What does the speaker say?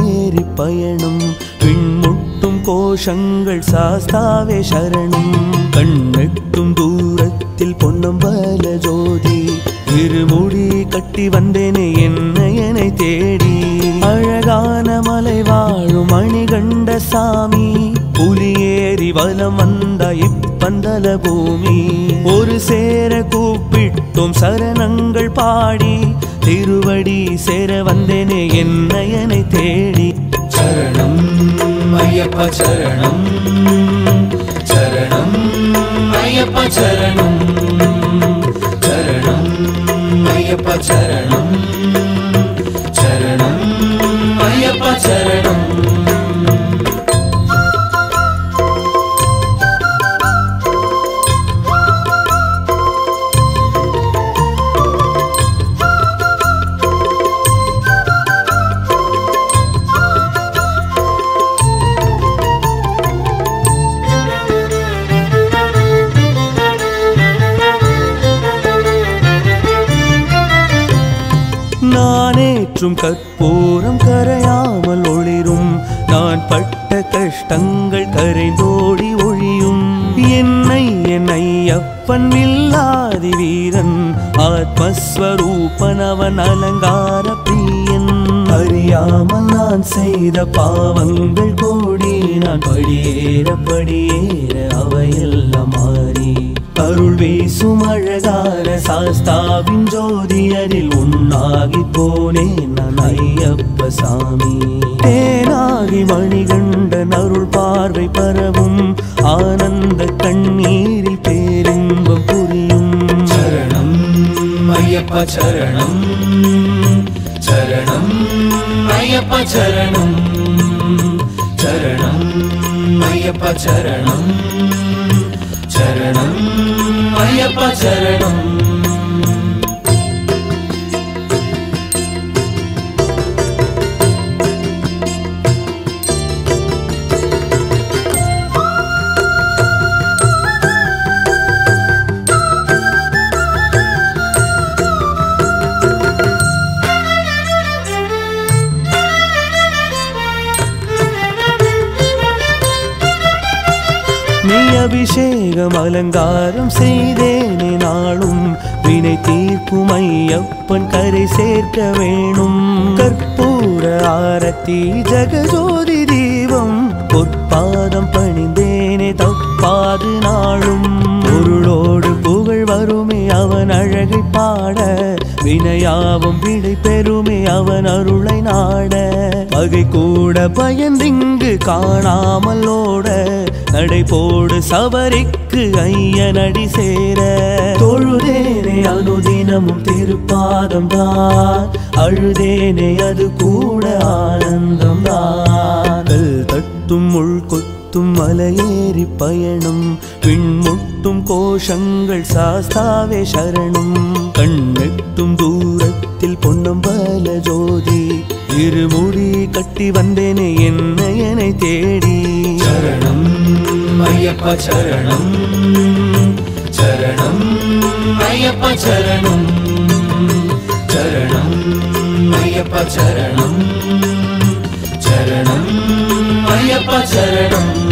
மலையேறி பயணம் விண்முட்டும் கோஷங்கள் சாஸ்தாவே சரணம் கண்ணெட்டும் தூரத்தில் பொன்னம்பல ஜோதி இருமுடி கட்டி வந்தேனே என்னையனை தேடி அழகான மலை வாழும் மணிகண்ட சாமி புலியேறி வலம் வந்த இப்பந்தல பூமி ஒரு சேர கூப்பிட்டோம் சரணங்கள் பாடி திருவடி சேர வந்தேனே என்னையனை தேடி சரணம் ஐயப்ப சரணம் சரணம் ஐயப்ப சரணம் சரணம் ஐயப்ப சரணம் சரணம் ஐயப்ப சரணம் நானேற்றும் கற்பூரம் கரையாமல் ஒளிரும் நான் பட்ட கஷ்டங்கள் கரைந்தோடி ஒழியும் என்னை என் ஐயப்பன் வில்லாதி வீரன் ஆத்மஸ்வரூபன் அவன் அலங்கார பிரியன் அறியாமல் நான் செய்த பாவங்கள் கோடி நான் படியேற படியேற அவையெல்லாம் மாறி அருள் வீசும் அழகார சாஸ்தாவின் ஜோதியரில் உன்னாகி போனேன் நான் ஐயப்ப சாமி தேனாகி மணிகண்டன் அருள் பார்வை பரவும் ஆனந்த கண்ணீரில் பேரின்பம் புரியும் சரணம் ஐயப்ப சரணம் சரணம் ஐயப்ப சரணம் சரணம் ஐயப்ப சரணம் சரணம் ஐயப்ப சரணம் நீ அபிஷேகம் அலங்காரம் செய்தேனே நாளும் வினை தீர்க்கும் ஐயப்பன் கரை சேர்க்க வேணும் கற்பூர ஆரத்தி ஜெகஜோதி தீபம் பொற்பாதம் பணிந்தேனே தப்பாது நாளும் பொருளோடு புகழ் வருமே அவன் அழகை பாட வினையாவும் விடை பெறுமே அவன் அருளை நாட பகை கூட பயந்திங்கு காணாமல் ஓட நடை போடு சபரிக்கு ஐயனடி சேர தொழுதேனே அனுதினமும் திருப்பாதம் தான் அழுதேனே அது கூட ஆனந்தம் தான் கல் தட்டும் முள் கொத்தும் மலையேறி பயணம் விண்முட்டும் கோஷங்கள் சாஸ்தாவே சரணம் கண்ணெட்டும் தூரத்தில் பொன்னம்பல ஜோதி இருமுடி கட்டி வந்தேனே என்னையனை தேடி சரணம் ஐயப்ப சரணம் சரணம் ஐயப்ப சரணம் சரணம் ஐயப்ப சரணம் சரணம் ஐயப்ப சரணம்